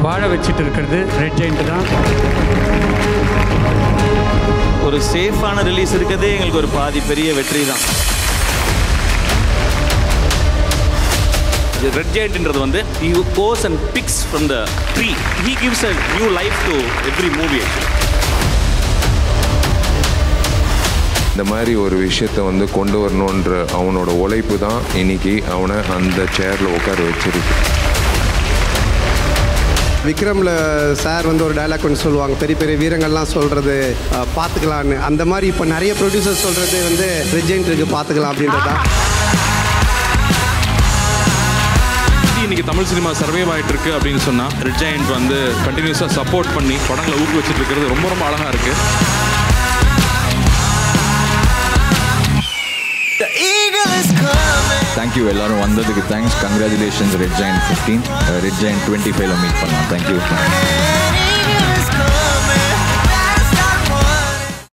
வாழ வச்சுட்டு இருக்கிறது ரெட் ஜெயிண்ட் தான் ஒரு சேஃபான ரிலீஸ் இருக்கிறதே எங்களுக்கு ஒரு பாதி பெரிய வெற்றி தான் ரெட் ஜெயண்ட்ன்றது வந்து he goes and picks from the tree he gives a new life to every movie இந்த மாதிரி ஒரு விஷயத்தை வந்து கொண்டு வரணுன்ற அவனோட உழைப்பு தான் இன்னைக்கு அவனை அந்த சேரில் உட்கார வச்சிருக்கு விக்ரமில் சார் வந்து ஒரு டயலாக் ஒன்று சொல்லுவாங்க பெரிய பெரிய வீரங்கள்லாம் சொல்கிறது பார்த்துக்கலான்னு அந்த மாதிரி இப்போ நிறைய ப்ரொடியூசர் சொல்கிறது வந்து ரெஜெண்ட் இருக்கு பார்த்துக்கலாம் அப்படின்றது தான் இன்னைக்கு தமிழ் சினிமா சர்வைவ் ஆயிட்டு இருக்கு அப்படின்னு சொன்னா ரெட் ஜெயண்ட் வந்து கண்டினியூஸாக சப்போர்ட் பண்ணி படங்களை ஊக்குவிச்சிட்டு இருக்கிறது ரொம்ப ரொம்ப அழகா இருக்கு தேங்க்யூ எல்லாரும் வந்ததுக்கு thanks congratulations red join fifteen red join twenty ஃபைவ்ல மீட் பண்ணலாம் தேங்க்யூ